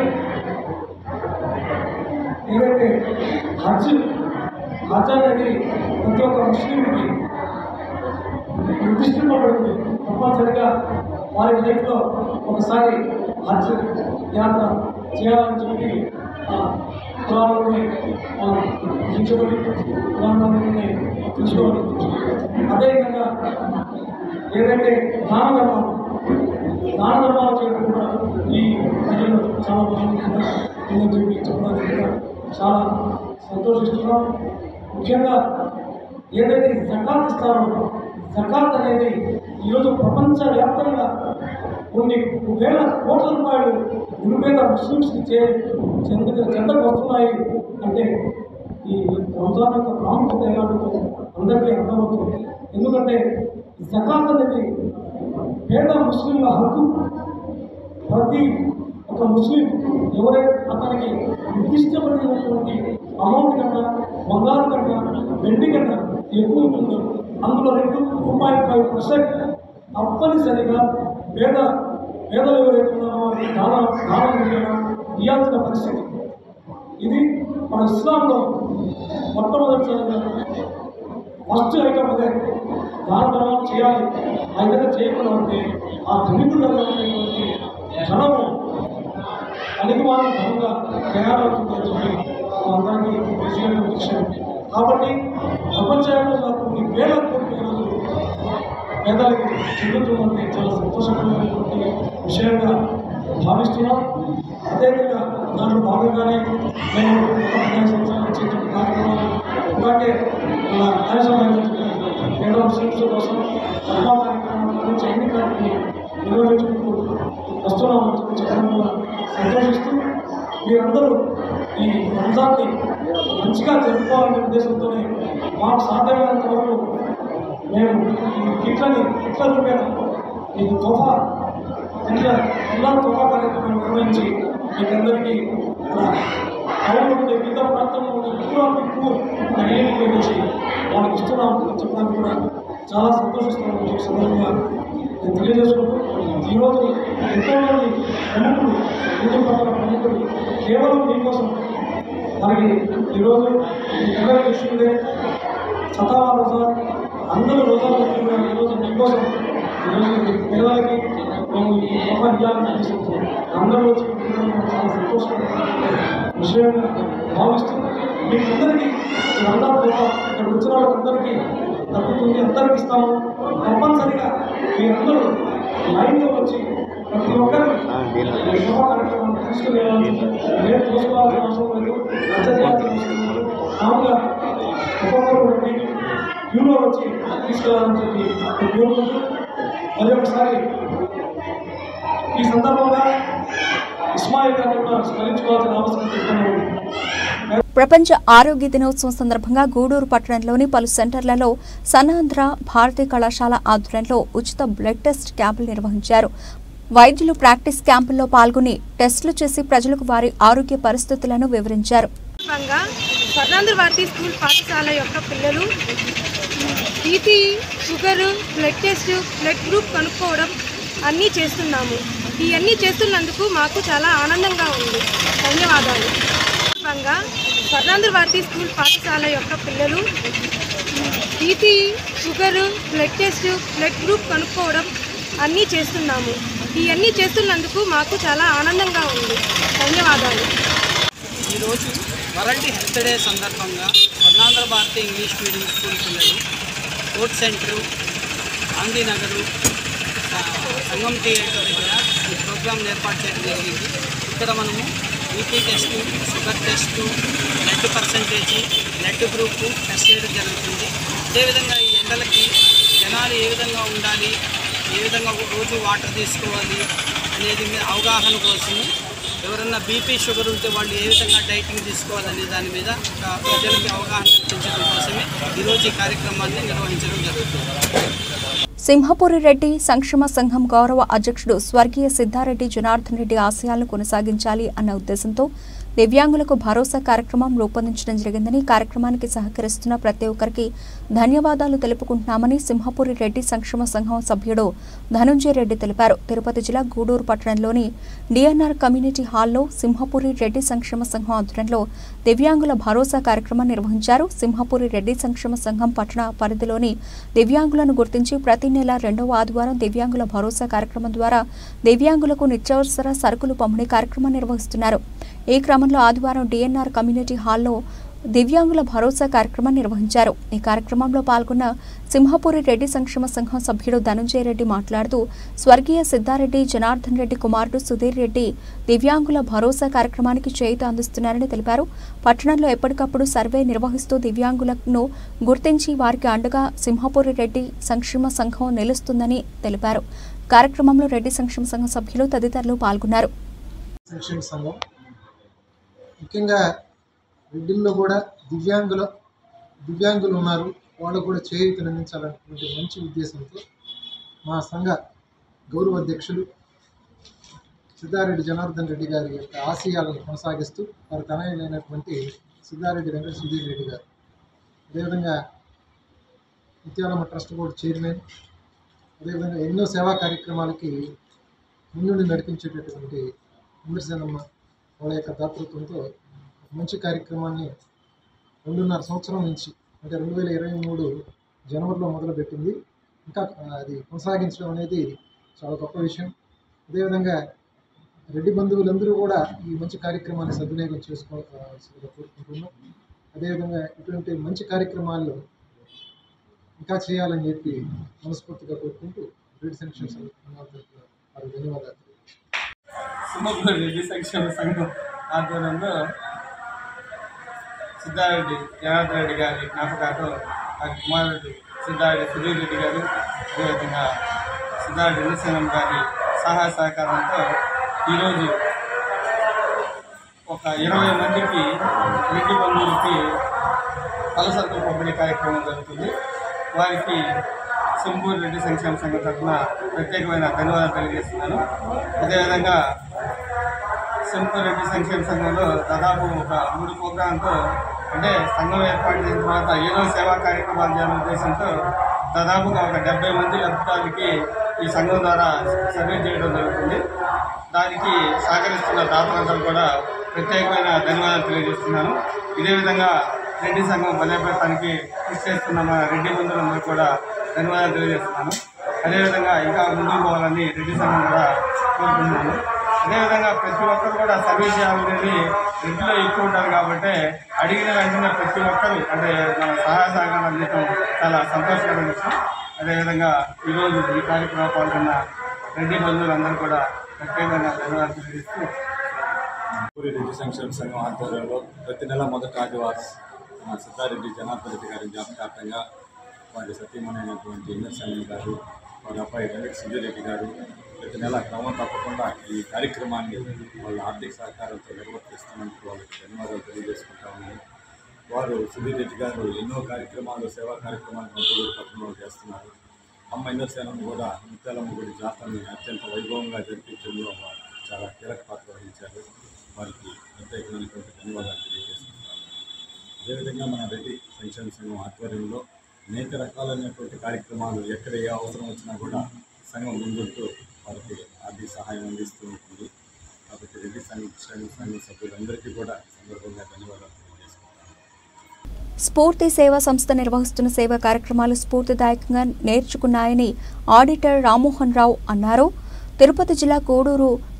ఏదైతే హజ్ హజ్ అనేది ప్రతి ఒక్క ముస్లింకి నిర్దిష్టపడింది తప్పనిసరిగా వారి లైఫ్లో ఒకసారి హజ్ యాత్ర చేయాలని చెప్పి కులాలని దించబడి కులాలని తెలుసుకోవాలి అదేవిధంగా ఏదైతే దాన ధర్మాలు దాన ధర్మాలు చేయడం కూడా ఈ ప్రజలు చాలా ప్రాముఖ్యత ఉందని చెప్పి చెప్పడానికి కూడా చాలా సంతోషిస్తున్నాం ముఖ్యంగా ఏదైతే జకాత్ ఇస్తారో జకాత్ అనేది ఈరోజు ప్రపంచవ్యాప్తంగా కొన్ని వేల కోట్ల రూపాయలు నిరుపేద ముస్లిమ్స్కి చే చెంద చెందకు వస్తున్నాయి అంటే ఈ రంజాన్ యొక్క ప్రాముఖ్యత ఎలాంటిదో అందరికీ అర్థమవుతుంది ఎందుకంటే జకాత్ అనేది పేద ముస్లింల హక్కు ప్రతి ఒక ముస్లిం ఎవరైతే అతనికి నిర్దిష్టపడినటువంటి అమౌంట్ కన్నా బంగారు కన్నా వెండి కన్నా ఎక్కువ ఉంటుందో అందులో రెండు టూ పాయింట్ ఫైవ్ పర్సెంట్ తప్పనిసరిగా పేద పేదలు ఎవరైతే ఉన్నారో వారికి దానం దానం ఇవ్వడం ఇవ్వాల్సిన పరిస్థితి ఇది మన ఇస్లాంలో మొట్టమొదటిసారిగా ఫస్ట్ ఐటమ్ అదే దాన ధర్మం చేయాలి ఆ విధంగా చేయకుండా ఉంటే ఆ ధనికులలో ఉన్నటువంటి ధనము అలిగిమానం ధనంగా తయారవుతుందని చెప్పి అందరికీ తెలిసినటువంటి విషయం కాబట్టి ప్రపంచంలో కొన్ని వేల కోట్ల ఈరోజు పేదలకు చెందుతుందంటే చాలా సంతోషకరమైనటువంటి విషయంగా భావిస్తున్నాం అదేవిధంగా దాంట్లో భాగంగానే మేము ఒక పదిహేను సంవత్సరాల నుంచి ఇటువంటి కార్యక్రమాలు అలాగే మన న్యాయసమైన పేద ముస్లింస్ కోసం సభా కార్యక్రమాల నుంచి అన్ని కార్యక్రమాలు నిర్వహించుకుంటూ వస్తున్నామని చెప్పి చెప్పడం వల్ల సంతోషిస్తూ మీరందరూ ఈ రంజాన్ని మంచిగా జరుపుకోవాలనే ఉద్దేశంతోనే మాకు సాధ్యమైనంత వరకు మేము ఈ కిట్లని కిట్ల రూపేణ మీకు తోఫా ఇట్లా ఇలా తోఫా కార్యక్రమం నిర్వహించి మీకందరికీ టౌన్లో ఉండే మిగతా ప్రాంతంలో ఉండే పూర్ పూర్ ఏమి గురించి వాళ్ళకి ఇస్తున్నాం అని చెప్పడానికి కూడా చాలా సంతోషిస్తున్నాను ఈ సందర్భంగా నేను తెలియజేసుకుంటూ ఈరోజు ఎంతోమంది ప్రముఖులు హిందూ పట్ల ప్రముఖులు కేవలం మీకోసం మనకి ఈరోజు ఎవరు చూస్తుందే సతావా రోజా అందరూ రోజాలు పెట్టి కూడా ఈరోజు మీకోసం ఈరోజు పిల్లలకి మేము ఈ గొప్ప ఇవ్వాలని తీసుకుంటున్నాం అందరూ వచ్చి ఉండడం నాకు చాలా సంతోషకరమైన విషయంగా భావిస్తూ మీకు అందరికీ అందరూ గొప్ప ఇక్కడ వచ్చిన వాళ్ళందరికీ తగ్గుతుంది అందరికి ఇస్తాము తప్పనిసరిగా మీరందరూ లైన్లో వచ్చి ప్రతి ఒక్కరు ఈ గొప్ప కార్యక్రమాన్ని తీసుకునేవాళ్ళు నేను చూసుకోవాల్సిన అవసరం లేదు రద్ద చేయాల్సిన అవసరం లేదు మామూలుగా ఒక్కొక్కరు ఉండి క్యూలో వచ్చి తీసుకెళ్ళాలని చెప్పి నేను కోరుకుంటూ మరి ఒకసారి ఈ సందర్భంగా ఇస్మాయిల్ గారిని కూడా స్మరించుకోవాల్సిన అవసరం చెప్తున్నాను ప్రపంచ ఆరోగ్య దినోత్సవం సందర్భంగా గూడూరు పట్టణంలోని పలు సెంటర్లలో సనాంధ్ర భారతీయ కళాశాల ఆధ్వర్యంలో ఉచిత బ్లడ్ టెస్ట్ క్యాంపులు నిర్వహించారు వైద్యులు ప్రాక్టీస్ క్యాంపుల్లో పాల్గొని టెస్టులు చేసి ప్రజలకు వారి ఆరోగ్య పరిస్థితులను వివరించారు సందర్భంగా స్వర్ణాంధ్ర భారతి స్కూల్ పాఠశాల యొక్క పిల్లలు BP sugar blood test blood group కనుక్కోవడం అన్నీ చేస్తున్నాము ఇవన్నీ చేస్తున్నందుకు మాకు చాలా ఆనందంగా ఉంది ధన్యవాదాలు సందర్భంగా స్వర్ణాంధ్ర భారతి స్కూల్ పాఠశాల యొక్క పిల్లలు BP sugar blood test blood group కనుక్కోవడం అన్నీ చేస్తున్నాము ఇవన్నీ చేస్తున్నందుకు మాకు చాలా ఆనందంగా ఉంది ధన్యవాదాలు ఈరోజు వరల్డ్ హెల్త్ డే సందర్భంగా Swarnandhra Bharati English medium school పిల్లలు స్పోర్ట్స్ సెంటరు గాంధీనగరు ఆ, సంగం థియేటర్ దగ్గర ఈ ప్రోగ్రామ్ ఏర్పాటు చేయడం జరిగింది ఇక్కడ మనము BP test sugar test blood percentage blood group test చేయడం జరుగుతుంది అదేవిధంగా ఈ ఎండలకి జనాలు ఏ విధంగా ఉండాలి ఏ విధంగా రోజు వాటర్ తీసుకోవాలి అనేది మీద అవగాహన కోసము ఎవరన్నా బీపీ షుగర్ ఉంటే వాళ్ళు ఏ విధంగా డైటింగ్ తీసుకోవాలనే దాని మీద ఒక ప్రజలకి అవగాహన కల్పించడం కోసమే ఈరోజు ఈ కార్యక్రమాన్ని నిర్వహించడం జరుగుతుంది సింహపురి రెడ్డి సంక్షేమ సంఘం గౌరవ అధ్యక్షుడు స్వర్గీయ సిద్ధారెడ్డి జనార్దన్ రెడ్డి ఆశయాలను కొనసాగించాలి అన్న ఉద్దేశంతో దివ్యాంగులకు భరోసా కార్యక్రమం రూపొందించడం జరిగిందని కార్యక్రమానికి సహకరిస్తున్న ప్రతి ఒక్కరికి ధన్యవాదాలు తెలుపుకుంటున్నామని సింహపురి రెడ్డి సంక్షేమ సంఘం సభ్యుడు ధనుంజయ రెడ్డి తెలిపారు తిరుపతి జిల్లా గూడూరు పట్టణంలోని డిఎన్ఆర్ కమ్యూనిటీ హాల్లో సింహపురి రెడ్డి సంక్షేమ సంఘం ఆధ్వర్యంలో దివ్యాంగుల భరోసా కార్యక్రమం నిర్వహించారు సింహపురి రెడ్డి సంక్షేమ సంఘం పట్టణ పరిధిలోని దివ్యాంగులను గుర్తించి ప్రతి నెల రెండవ ఆదివారం దివ్యాంగుల భరోసా కార్యక్రమం ద్వారా దివ్యాంగులకు నిత్యావసర సరుకులు పంపిణీ కార్యక్రమం నిర్వహిస్తున్నారు ఈ క్రమంలో ఆదివారం డిఎన్ఆర్ కమ్యూనిటీ హాల్లో దివ్యాంగుల భరోసా కార్యక్రమం నిర్వహించారు ఈ కార్యక్రమంలో పాల్గొన్న సింహపురి రెడ్డి సంక్షేమ సంఘం సభ్యుడు ధనుంజయ రెడ్డి మాట్లాడుతూ స్వర్గీయ సిద్ధారెడ్డి జనార్దన్ రెడ్డి కుమారుడు సుధీర్ రెడ్డి దివ్యాంగుల భరోసా కార్యక్రమానికి చేయూత అందిస్తున్నారని తెలిపారు పట్టణంలో ఎప్పటికప్పుడు సర్వే నిర్వహిస్తూ దివ్యాంగులను గుర్తించి వారికి అండగా సింహపురి రెడ్డి సంక్షేమ సంఘం నిలుస్తుందని తెలిపారు కార్యక్రమంలో రెడ్డి సంక్షేమ సంఘం సభ్యులు తదితరులు పాల్గొన్నారు సంక్షేమ సంఘం ముఖ్యంగా రెడ్డిల్లో కూడా దివ్యాంగుల దివ్యాంగులు ఉన్నారు వాళ్ళు కూడా చేయూతను అందించాలనేటువంటి మంచి ఉద్దేశంతో మా సంఘ గౌరవ అధ్యక్షులు సిద్ధారెడ్డి జనార్దన్ రెడ్డి గారి యొక్క ఆశయాలను కొనసాగిస్తూ వారి తనయులైనటువంటి సిద్ధారెడ్డి వెంకట సుధీర్ రెడ్డి గారు అదేవిధంగా ముత్యాలమ్మ ట్రస్ట్ బోర్డు చైర్మన్ అదేవిధంగా ఎన్నో సేవా కార్యక్రమాలకి ముందుండి నడిపించేటటువంటి విమర్శనమ్మ వాళ్ళ యొక్క దాతృత్వంతో ఒక మంచి కార్యక్రమాన్ని రెండున్నర సంవత్సరం నుంచి అంటే రెండు వేల ఇరవై మూడు జనవరిలో మొదలుపెట్టింది ఇంకా అది కొనసాగించడం అనేది చాలా గొప్ప విషయం అదేవిధంగా రెడ్డి బంధువులందరూ కూడా ఈ మంచి కార్యక్రమాన్ని సద్వినియోగం చేసుకోవాల్సిందిగా కోరుకుంటున్నాం అదేవిధంగా ఇటువంటి మంచి కార్యక్రమాలు ఇంకా చేయాలని చెప్పి మనస్ఫూర్తిగా కోరుకుంటూ రెడ్డి సంక్షేమ సంఘం తరఫున వారికి ధన్యవాదాలు సింహపూర్ రెడ్డి సంక్షేమ సంఘం ఆధ్వర్యంలో సిద్ధారెడ్డి జనార్దన్ రెడ్డి గారి జ్ఞాపకార్థం వారి కుమారుడు సిద్ధారెడ్డి సుధీర్ రెడ్డి గారు అదేవిధంగా సిద్ధారెడ్డి ఇంద్రసేనం గారి సహాయ సహకారంతో ఈరోజు ఒక ఇరవై మందికి రెడ్డి బంధువులకి పలసత్వ పంపిణీ కార్యక్రమం జరుగుతుంది వారికి సింబూర్ రెడ్డి సంక్షేమ సంఘం తరఫున ప్రత్యేకమైన ధన్యవాదాలు తెలియజేస్తున్నాను అదేవిధంగా సింపూర్ రెడ్డి సంక్షేమ సంఘంలో దాదాపు ఒక మూడు ప్రోగ్రాంతో అంటే సంఘం ఏర్పాటు చేసిన తర్వాత ఏదో సేవా కార్యక్రమాలు చేయాలనే ఉద్దేశంతో దాదాపుగా ఒక డెబ్బై మంది లబ్ధిదారులకి ఈ సంఘం ద్వారా సర్వే చేయడం జరుగుతుంది దానికి సహకరిస్తున్న దాతలందరూ కూడా ప్రత్యేకమైన ధన్యవాదాలు తెలియజేస్తున్నాను ఇదే విధంగా రెడ్డి సంఘం బలోపేతానికి కృషి చేస్తున్న మా రెడ్డి బంధువులందరూ కూడా ధన్యవాదాలు తెలియజేస్తున్నాను అదేవిధంగా ఇంకా ముందుకు పోవాలని రెడ్డి సంఘం కూడా కోరుకుంటున్నాను అదేవిధంగా ప్రతి ఒక్కరు కూడా సర్వీస్ చేయాలనేది రెడ్డిలో ఎక్కువ ఉంటారు కాబట్టి అడిగిన వెంటనే ప్రతి ఒక్కరు అంటే మన సహాయ సహకారం అందించడం చాలా సంతోషకరమైన విషయం అదేవిధంగా ఈరోజు ఈ కార్యక్రమంలో పాల్గొన్న రెడ్డి బంధువులందరూ కూడా ప్రత్యేకంగా ధన్యవాదాలు తెలియజేస్తూ పూరి రెడ్డి సంక్షేమ సంఘం ఆధ్వర్యంలో ప్రతి నెల మొదటి ఆదివారం మా సిద్ధారెడ్డి జనార్దన్ రెడ్డి గారి జ్ఞాపకార్థంగా వారి సతీమణైనటువంటి ఇంద్రసేన గారు వారి అబ్బాయి వెంకట సుజయరెడ్డి గారు ప్రతి నెల క్రమం తప్పకుండా ఈ కార్యక్రమాన్ని వాళ్ళ ఆర్థిక సహకారంతో నిర్వర్తిస్తున్నందుకు వాళ్ళకి ధన్యవాదాలు తెలియజేసుకుంటా ఉన్నాను వారు సుధీర్ రెడ్డి గారు ఎన్నో కార్యక్రమాలు సేవా కార్యక్రమాలు మంత్రులు పట్టణంలో చేస్తున్నారు అమ్మ ఇంద్రసేనం కూడా ముత్యాలమ్మ గుడి జాతరని అత్యంత వైభవంగా జరిపించడంలో వారు చాలా కీలక పాత్ర వహించారు వారికి ప్రత్యేకమైనటువంటి ధన్యవాదాలు తెలియజేస్తున్నాను అదేవిధంగా మన రెడ్డి సంక్షేమ సంఘం ఆధ్వర్యంలో అనేక రకాలైనటువంటి కార్యక్రమాలు ఎక్కడ ఏ అవసరం వచ్చినా కూడా సంఘం ముందుంటూ వారికి ఆర్థిక సహాయం అందిస్తూ ఉంటుంది కాబట్టి రెడ్డి సంక్షేమ సంఘం సభ్యులందరికీ కూడా ఈ సందర్భంగా ధన్యవాదాలు తెలియజేసుకుంటాను స్ఫూర్తి సేవా సంస్థ నిర్వహిస్తున్న సేవా కార్యక్రమాలు స్ఫూర్తిదాయకంగా నేర్చుకున్నాయని ఆడిటర్ రామ్మోహన్ రావు అన్నారు తిరుపతి జిల్లా కోడూరు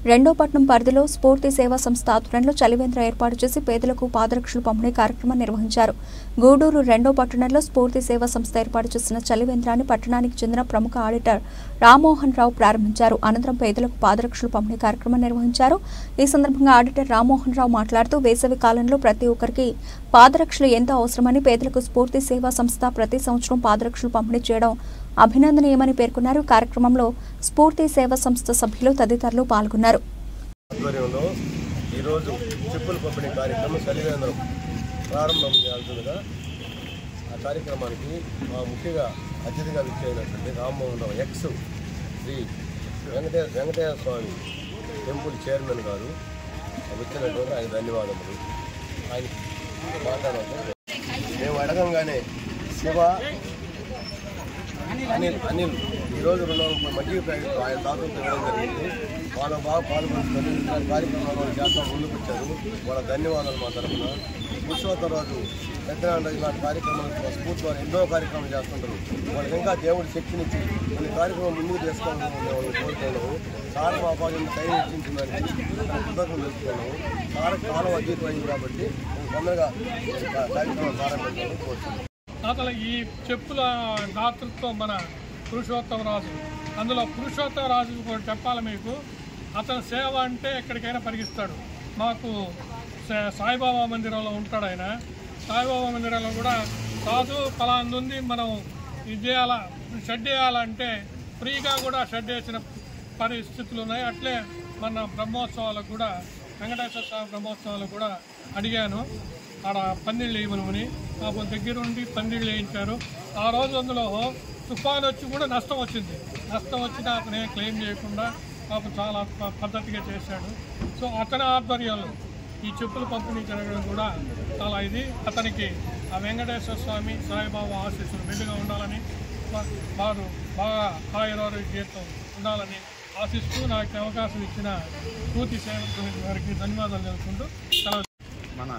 రెండో పట్నం పరిధిలో స్ఫూర్తి సేవా సంస్థ ఆధ్వర్యంలో చలివేంద్ర ఏర్పాటు చేసి పేదలకు పాదరక్షలు పంపిణీ కార్యక్రమం నిర్వహించారు గూడూరు రెండో పట్టణంలో స్ఫూర్తి సేవా సంస్థ ఏర్పాటు చేసిన చలివేంద్రాన్ని పట్టణానికి చెందిన ప్రముఖ ఆడిటర్ రామ్మోహన్ రావు ప్రారంభించారు అనంతరం పేదలకు పాదరక్షలు పంపిణీ కార్యక్రమం నిర్వహించారు ఈ సందర్భంగా ఆడిటర్ రామ్మోహన్ రావు మాట్లాడుతూ వేసవి కాలంలో ప్రతి ఒక్కరికి పాదరక్షలు ఎంతో అవసరమని పేదలకు స్ఫూర్తి సేవా సంస్థ ప్రతి సంవత్సరం పాదరక్షలు పంపిణీ చేయడం అభినందనీయమని పేర్కొన్నారు కార్యక్రమంలో స్ఫూర్తి సేవా సంస్థ సభ్యులు తదితరులు పాల్గొన్నారు ఆధ్వర్యంలో ఈరోజు చెప్పులు పంపిణీ కార్యక్రమం చలివేంద్రం ప్రారంభం చేయాల్సిందిగా ఆ కార్యక్రమానికి మా ముఖ్యంగా అతిథిగా విచ్చేసినటువంటి రామ్మోహన్ రావు ఎక్స్ శ్రీ వెంకటే వెంకటేశ్వర స్వామి టెంపుల్ చైర్మన్ గారు వచ్చినటువంటి ఆయన ధన్యవాదములు ఆయన మాట్లాడవచ్చు మేము అడగంగానే శివ అనిల్ అనిల్ ఈరోజు రెండు వందల ముప్పై మజ్జిగ ప్యాకెట్లు ఆయన తాతలతో ఇవ్వడం జరిగింది వాళ్ళు బాగా పాల్గొంటున్నారు ఇలాంటి కార్యక్రమాలు వాళ్ళు చేస్తా ముందుకు వచ్చారు వాళ్ళ ధన్యవాదాలు మా తరఫున పురుషోత్తరాజు పెద్దనాండ ఇలాంటి కార్యక్రమాలు స్ఫూర్తి వారు ఎన్నో కార్యక్రమాలు చేస్తుంటారు వాళ్ళకి ఇంకా దేవుడి శక్తినిచ్చి కొన్ని కార్యక్రమం ముందుకు తీసుకోవాలని మేము వాళ్ళని కోరుతున్నాము సార్ మా పాలన టైం ఇచ్చిన దానికి కృతజ్ఞతలు తెలుసుకున్నాము సార్ కాలం అతీతమైంది కాబట్టి మేము తొందరగా కార్యక్రమం ప్రారంభించాలని కోరుతున్నాము అసలు ఈ చెప్పుల దాతృత్వం మన పురుషోత్తమ రాజు అందులో పురుషోత్తమ రాజు కూడా చెప్పాలి మీకు అతని సేవ అంటే ఎక్కడికైనా పరిగిస్తాడు మాకు సా- సాయిబాబా మందిరంలో ఉంటాడు ఆయన సాయిబాబా మందిరంలో కూడా రాజు ఫలాంది ఉంది మనం ఇది చేయాల షెడ్ వేయాలంటే ఫ్రీగా కూడా షెడ్ వేసిన పరిస్థితులు ఉన్నాయి అట్లే మన బ్రహ్మోత్సవాలకు కూడా వెంకటేశ్వర స్వామి బ్రహ్మోత్సవాలకు కూడా అడిగాను ఆడ పందిళ్ళు వేయమని పాపం దగ్గరుండి పందిళ్ళు వేయించారు ఆ రోజు అందులో తుఫాన్ వచ్చి కూడా నష్టం వచ్చింది నష్టం వచ్చినా అతనే క్లెయిమ్ చేయకుండా పాపం చాలా ప- పద్ధతిగా చేశాడు సో అతని ఆధ్వర్యంలో ఈ చెప్పులు పంపిణీ జరగడం కూడా చాలా ఇది అతనికి ఆ వెంకటేశ్వర స్వామి సాయిబాబా ఆశీస్సులు మెండుగా ఉండాలని వా- వారు బాగా ఆయురారోగ్యంతో ఉండాలని ఆశిస్తూ నాకు ఈ అవకాశం ఇచ్చిన పూర్తి సేవ వారికి ధన్యవాదాలు తెలుపుకుంటూ సెలవు మన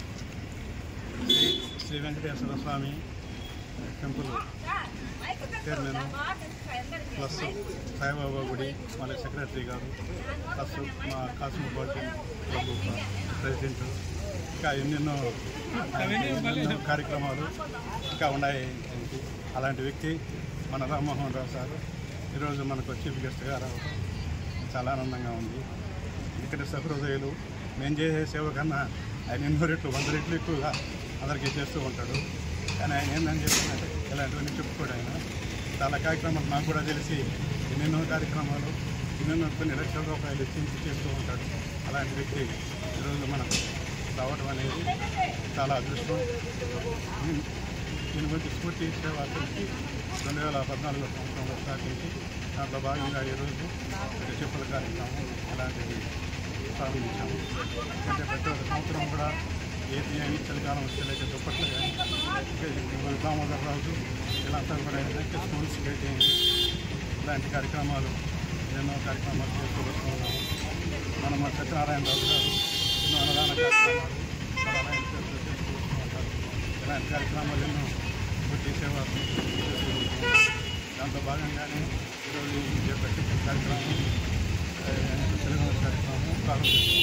Shri Shri Venkateswara Swamy temple chairman plus Saibaba గుడి వాళ్ళ సెక్రటరీ గారు ప్లస్ మా కాస్మోపాలిటన్ క్లబ్ ప్రెసిడెంట్ ఇంకా ఎన్నెన్నో ఎన్నెన్నో కార్యక్రమాలు ఇంకా ఉన్నాయి ఆయనకి. అలాంటి వ్యక్తి మన రామ్మోహన్ రావు సార్ ఈరోజు మనకు చీఫ్ గెస్ట్గా రావడం చాలా ఆనందంగా ఉంది ఇక్కడ సహృదయులు మేము చేసే సేవ కన్నా ఆయన ఎన్నో రెట్లు వంద రెట్లు ఎక్కువగా అందరికీ చేస్తూ ఉంటాడు కానీ ఆయన ఏందని చెప్పినట్టే ఇలాంటివన్నీ చెప్పుకోడు ఆయన చాలా కార్యక్రమాలు నాకు కూడా తెలిసి ఎన్నెన్నో కార్యక్రమాలు ఎన్నెన్నో కొన్ని లక్షల రూపాయలు ఇచ్చి చేస్తూ ఉంటాడు అలాంటి వ్యక్తి ఈరోజు మనం రావడం అనేది చాలా అదృష్టం దీని- దీని గురించి స్ఫూర్తి సేవా సమితి రెండు వేల పద్నాలుగో సంవత్సరంలో స్థాపించి దాంట్లో భాగంగా ఈరోజు ఒక చెప్పుల కార్యక్రమం అలాంటివి ప్రారంభించాము అంటే ప్రతి ఒక్క సంవత్సరం కూడా ఏది అని చలికాలం వచ్చేలాగే దుప్పట్లు కానీ ఇంకా దామోదర్ రాజు వీళ్ళంతా కూడా ఏంటంటే స్కూల్స్ పెట్టి ఇలాంటి కార్యక్రమాలు ఎన్నో కార్యక్రమాలు చేస్తూ వస్తూ ఉన్నాము మన మన సత్యనారాయణ రాజు గారు ఎన్నో అన్నదాన కార్యక్రమాలు చాలా ఆయన చేస్తూ చేస్తూ వస్తూ ఉంటారు ఇలాంటి కార్యక్రమాలు ఎన్నో పూర్తి సేవ చేస్తూ వస్తూ ఉంటారు. దాంట్లో భాగంగానే ఈరోజు ఈ యొక్క టిఫిన్ కార్యక్రమం ఆ, తెలుగు కార్యక్రమం ప్రారంభిస్తున్నాం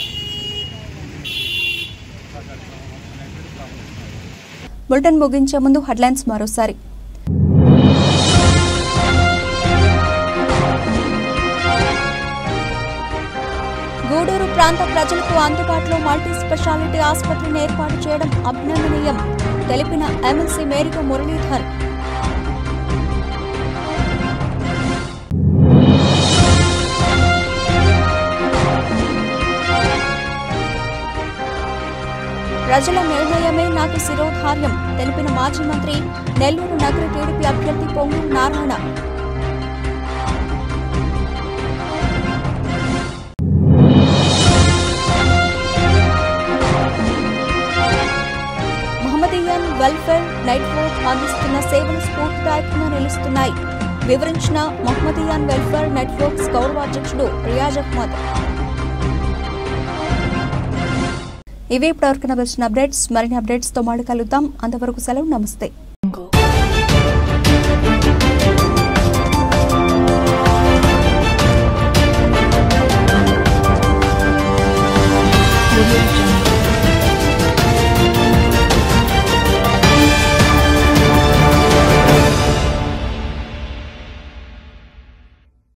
ఆ కార్యక్రమం అనేది ప్రారంభిస్తున్నాం బులెటిన్ ముగించే ముందు హెడ్లైన్స్ మరోసారి గూడూరు ప్రాంత ప్రజలకు అందుబాటులో మల్టీ స్పెషాలిటీ ఆసుపత్రిని ఏర్పాటు చేయడం అభినందనీయం తెలిపిన ఎమ్మెల్సీ మేరిక మురళీధర్ ప్రజల నిర్ణయమే నాకు శిరోధార్యం తెలిపిన మాజీ మంత్రి నెల్లూరు నగర టీడీపీ అభ్యర్థి పొంగూరు నారాయణ మహమ్మదీయన్ వెల్ఫేర్ నెట్వర్క్ అందిస్తున్న సేవలు స్ఫూర్తిదాయకంగా నిలుస్తున్నాయి వివరించిన మహమ్మదీయన్ వెల్ఫేర్ నెట్వర్క్స్ గౌరవాధ్యక్షుడు రియాజ్ అహ్మద్ ఇవే ఇప్పటివరకు వచ్చిన అప్డేట్స్ మరిన్ని అప్డేట్స్తో మళ్ళీ కలుద్దాం అంతవరకు సెలవు నమస్తే